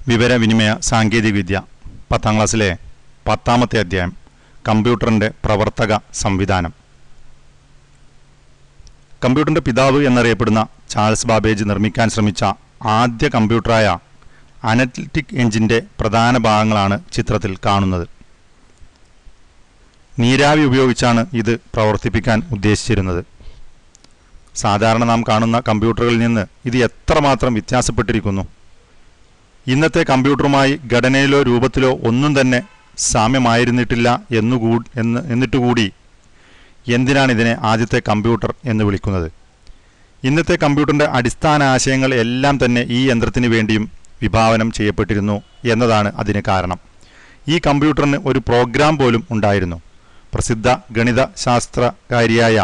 വിവരവിനിമയ സാങ്കേതികവിദ്യ പത്താം ക്ലാസ്സിലെ പത്താമത്തെ അധ്യായം കമ്പ്യൂട്ടറിൻ്റെ പ്രവർത്തക സംവിധാനം കമ്പ്യൂട്ടറിൻ്റെ പിതാവ് എന്നറിയപ്പെടുന്ന ചാൾസ് ബാബേജ് നിർമ്മിക്കാൻ ശ്രമിച്ച ആദ്യ കമ്പ്യൂട്ടറായ അനലിറ്റിക് എഞ്ചിൻ്റെ പ്രധാന ഭാഗങ്ങളാണ് ചിത്രത്തിൽ കാണുന്നത് നീരാവി ഉപയോഗിച്ചാണ് ഇത് പ്രവർത്തിപ്പിക്കാൻ ഉദ്ദേശിച്ചിരുന്നത് സാധാരണ നാം കാണുന്ന കമ്പ്യൂട്ടറുകളിൽ നിന്ന് ഇത് എത്രമാത്രം വ്യത്യാസപ്പെട്ടിരിക്കുന്നു ഇന്നത്തെ കമ്പ്യൂട്ടറുമായി ഘടനയിലോ രൂപത്തിലോ ഒന്നും തന്നെ സാമ്യമായിരുന്നിട്ടില്ല എന്നുകൂ എന്ന് എന്നിട്ടുകൂടി എന്തിനാണ് ഇതിനെ ആദ്യത്തെ കമ്പ്യൂട്ടർ എന്ന് വിളിക്കുന്നത് ഇന്നത്തെ കമ്പ്യൂട്ടറിൻ്റെ അടിസ്ഥാന ആശയങ്ങൾ എല്ലാം തന്നെ ഈ യന്ത്രത്തിന് വേണ്ടിയും വിഭാവനം ചെയ്യപ്പെട്ടിരുന്നു എന്നതാണ് അതിന് കാരണം ഈ കമ്പ്യൂട്ടറിന് ഒരു പ്രോഗ്രാം പോലും ഉണ്ടായിരുന്നു പ്രസിദ്ധ ഗണിത ശാസ്ത്രകാരിയായ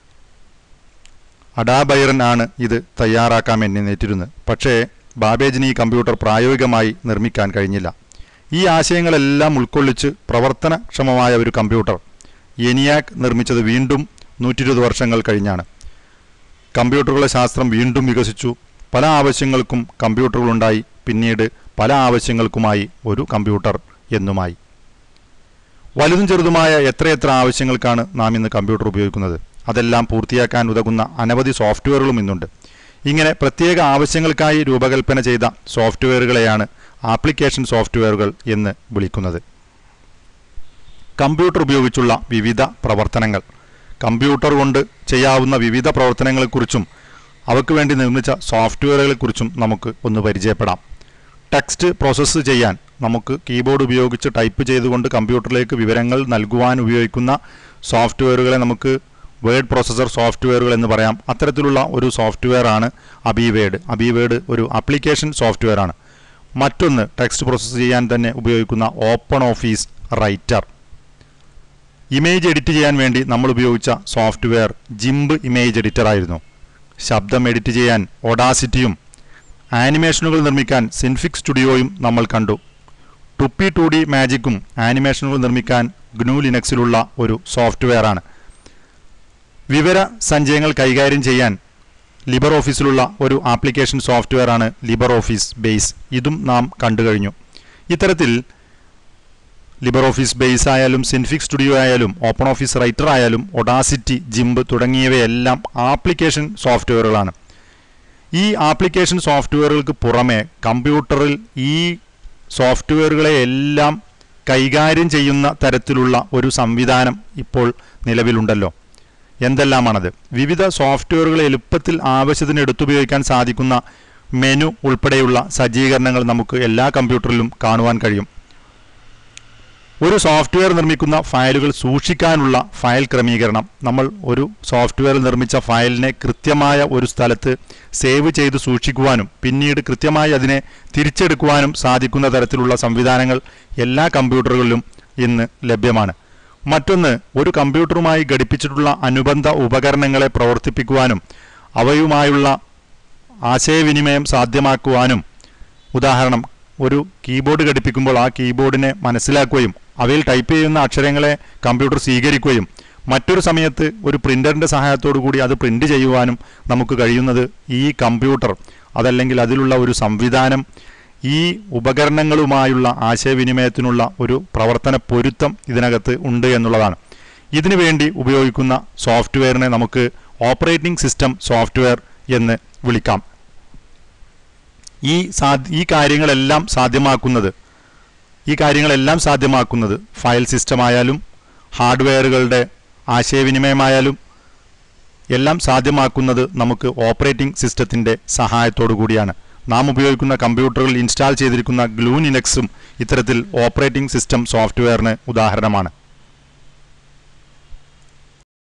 അഡാബൈറൻ ആണ് ഇത് തയ്യാറാക്കാൻ എണ്ണിനേറ്റിരുന്നത് പക്ഷേ ബാബേജിന് ഈ കമ്പ്യൂട്ടർ പ്രായോഗികമായി നിർമ്മിക്കാൻ കഴിഞ്ഞില്ല ഈ ആശയങ്ങളെല്ലാം ഉൾക്കൊള്ളിച്ച് പ്രവർത്തനക്ഷമമായ ഒരു കമ്പ്യൂട്ടർ എനിയാക് നിർമ്മിച്ചത് വീണ്ടും നൂറ്റി ഇരുപത് വർഷങ്ങൾ കഴിഞ്ഞാണ് കമ്പ്യൂട്ടറുകളുടെ ശാസ്ത്രം വീണ്ടും വികസിച്ചു പല ആവശ്യങ്ങൾക്കും കമ്പ്യൂട്ടറുകളുണ്ടായി പിന്നീട് പല ആവശ്യങ്ങൾക്കുമായി ഒരു കമ്പ്യൂട്ടർ എന്നുമായി വലുതും ചെറുതുമായ എത്രയെത്ര ആവശ്യങ്ങൾക്കാണ് നാം ഇന്ന് കമ്പ്യൂട്ടർ ഉപയോഗിക്കുന്നത് അതെല്ലാം പൂർത്തിയാക്കാൻ ഉതകുന്ന അനവധി സോഫ്റ്റ്വെയറുകളും ഇന്നുണ്ട് ഇങ്ങനെ പ്രത്യേക ആവശ്യങ്ങൾക്കായി രൂപകൽപ്പന ചെയ്ത സോഫ്റ്റ്വെയറുകളെയാണ് ആപ്ലിക്കേഷൻ സോഫ്റ്റ്വെയറുകൾ എന്ന് വിളിക്കുന്നത് കമ്പ്യൂട്ടർ ഉപയോഗിച്ചുള്ള വിവിധ പ്രവർത്തനങ്ങൾ കമ്പ്യൂട്ടർ കൊണ്ട് ചെയ്യാവുന്ന വിവിധ പ്രവർത്തനങ്ങളെക്കുറിച്ചും അവയ്ക്ക് വേണ്ടി നിർമ്മിച്ച സോഫ്റ്റ്വെയറുകളെക്കുറിച്ചും നമുക്ക് ഒന്ന് പരിചയപ്പെടാം ടെക്സ്റ്റ് പ്രോസസ്സ് ചെയ്യാൻ നമുക്ക് കീബോർഡ് ഉപയോഗിച്ച് ടൈപ്പ് ചെയ്തുകൊണ്ട് കമ്പ്യൂട്ടറിലേക്ക് വിവരങ്ങൾ നൽകുവാൻ ഉപയോഗിക്കുന്ന സോഫ്റ്റ്വെയറുകളെ നമുക്ക് വേർഡ് പ്രോസസ്സർ സോഫ്റ്റ്വെയറുകൾ എന്ന് പറയാം അത്തരത്തിലുള്ള ഒരു സോഫ്റ്റ്വെയർ ആണ് അബിവേഡ് അബിവേഡ് ഒരു ആപ്ലിക്കേഷൻ സോഫ്റ്റ്വെയർ ആണ് മറ്റൊന്ന് ടെക്സ്റ്റ് പ്രോസസ്സ് ചെയ്യാൻ തന്നെ ഉപയോഗിക്കുന്ന Open Office Writer image edit ചെയ്യാൻ വേണ്ടി നമ്മൾ ഉപയോഗിച്ച സോഫ്റ്റ്വെയർ ജിംബ് ഇമേജ് എഡിറ്റർ ആയിരുന്നു ശബ്ദം എഡിറ്റ് ചെയ്യാൻ ഒഡാസിറ്റിയും ആനിമേഷനുകൾ നിർമ്മിക്കാൻ സിൻഫിക് സ്റ്റുഡിയോയും നമ്മൾ കണ്ടു ടുപ്പി ടു ഡി മാജിക്കും ആനിമേഷനുകൾ നിർമ്മിക്കാൻ ഗ്നു ലിനക്സിലുള്ള ഒരു സോഫ്റ്റ്വെയർ ആണ് വിവര സഞ്ചയങ്ങൾ കൈകാര്യം ചെയ്യാൻ ലിബർ ഓഫീസിലുള്ള ഒരു ആപ്ലിക്കേഷൻ സോഫ്റ്റ്വെയർ ആണ് ലിബർ ഓഫീസ് ബേസ് ഇതും നാം കണ്ടു കഴിഞ്ഞു ഇത്തരത്തിൽ ലിബർ ഓഫീസ് ബേസ് ആയാലും സിൻഫിക് സ്റ്റുഡിയോ ആയാലും ഓപ്പൺ ഓഫീസ് റൈറ്റർ ആയാലും ഒഡാസിറ്റി ജിംബ് തുടങ്ങിയവയെല്ലാം ആപ്ലിക്കേഷൻ സോഫ്റ്റ്വെയറുകളാണ് ഈ ആപ്ലിക്കേഷൻ സോഫ്റ്റ്വെയറുകൾക്ക് പുറമെ കമ്പ്യൂട്ടറിൽ ഈ സോഫ്റ്റ്വെയറുകളെ എല്ലാം കൈകാര്യം ചെയ്യുന്ന തരത്തിലുള്ള ഒരു സംവിധാനം ഇപ്പോൾ നിലവിലുണ്ടല്ലോ എന്തെല്ലാമാണത് വിവിധ സോഫ്റ്റ്വെയറുകൾ എളുപ്പത്തിൽ ആവശ്യത്തിന് എടുത്തുപയോഗിക്കാൻ സാധിക്കുന്ന മെനു ഉൾപ്പെടെയുള്ള സജ്ജീകരണങ്ങൾ നമുക്ക് എല്ലാ കമ്പ്യൂട്ടറിലും കാണുവാൻ കഴിയും ഒരു സോഫ്റ്റ്വെയർ നിർമ്മിക്കുന്ന ഫയലുകൾ സൂക്ഷിക്കാനുള്ള ഫയൽ ക്രമീകരണം നമ്മൾ ഒരു സോഫ്റ്റ്വെയർ നിർമ്മിച്ച ഫയലിനെ കൃത്യമായ ഒരു സ്ഥലത്ത് സേവ് ചെയ്ത് സൂക്ഷിക്കുവാനും പിന്നീട് കൃത്യമായി അതിനെ തിരിച്ചെടുക്കുവാനും സാധിക്കുന്ന തരത്തിലുള്ള സംവിധാനങ്ങൾ എല്ലാ കമ്പ്യൂട്ടറുകളിലും ഇന്ന് ലഭ്യമാണ് മറ്റൊന്ന് ഒരു കമ്പ്യൂട്ടറുമായി ഘടിപ്പിച്ചിട്ടുള്ള അനുബന്ധ ഉപകരണങ്ങളെ പ്രവർത്തിപ്പിക്കുവാനും അവയുമായുള്ള ആശയവിനിമയം സാധ്യമാക്കുവാനും ഉദാഹരണം ഒരു കീബോർഡ് ഘടിപ്പിക്കുമ്പോൾ ആ കീബോർഡിനെ മനസ്സിലാക്കുകയും അവയിൽ ടൈപ്പ് ചെയ്യുന്ന അക്ഷരങ്ങളെ കമ്പ്യൂട്ടർ സ്വീകരിക്കുകയും മറ്റൊരു സമയത്ത് ഒരു പ്രിൻ്ററിൻ്റെ സഹായത്തോടു കൂടി അത് പ്രിൻ്റ് ചെയ്യുവാനും നമുക്ക് കഴിയുന്നത് ഈ കമ്പ്യൂട്ടർ അതല്ലെങ്കിൽ അതിലുള്ള ഒരു സംവിധാനം ഈ ഉപകരണങ്ങളുമായുള്ള ആശയവിനിമയത്തിനുള്ള ഒരു പ്രവർത്തന പൊരുത്തം ഇതിനകത്ത് ഉണ്ട് എന്നുള്ളതാണ് ഇതിനു വേണ്ടി ഉപയോഗിക്കുന്ന സോഫ്റ്റ്വെയറിനെ നമുക്ക് ഓപ്പറേറ്റിംഗ് സിസ്റ്റം സോഫ്റ്റ്വെയർ എന്ന് വിളിക്കാം ഈ സാ ഈ കാര്യങ്ങളെല്ലാം സാധ്യമാക്കുന്നത് ഈ കാര്യങ്ങളെല്ലാം സാധ്യമാക്കുന്നത് ഫയൽ സിസ്റ്റമായാലും ഹാർഡ്വെയറുകളുടെ ആശയവിനിമയമായാലും എല്ലാം സാധ്യമാക്കുന്നത് നമുക്ക് ഓപ്പറേറ്റിംഗ് സിസ്റ്റത്തിൻ്റെ സഹായത്തോടു കൂടിയാണ് നാം ഉപയോഗിക്കുന്ന കമ്പ്യൂട്ടറുകളിൽ ഇൻസ്റ്റാൾ ചെയ്തിരിക്കുന്ന ഗ്ലൂ ലിനക്സും ഇത്തരത്തിൽ ഓപ്പറേറ്റിംഗ് സിസ്റ്റം സോഫ്റ്റ്വെയറിന് ഉദാഹരണമാണ്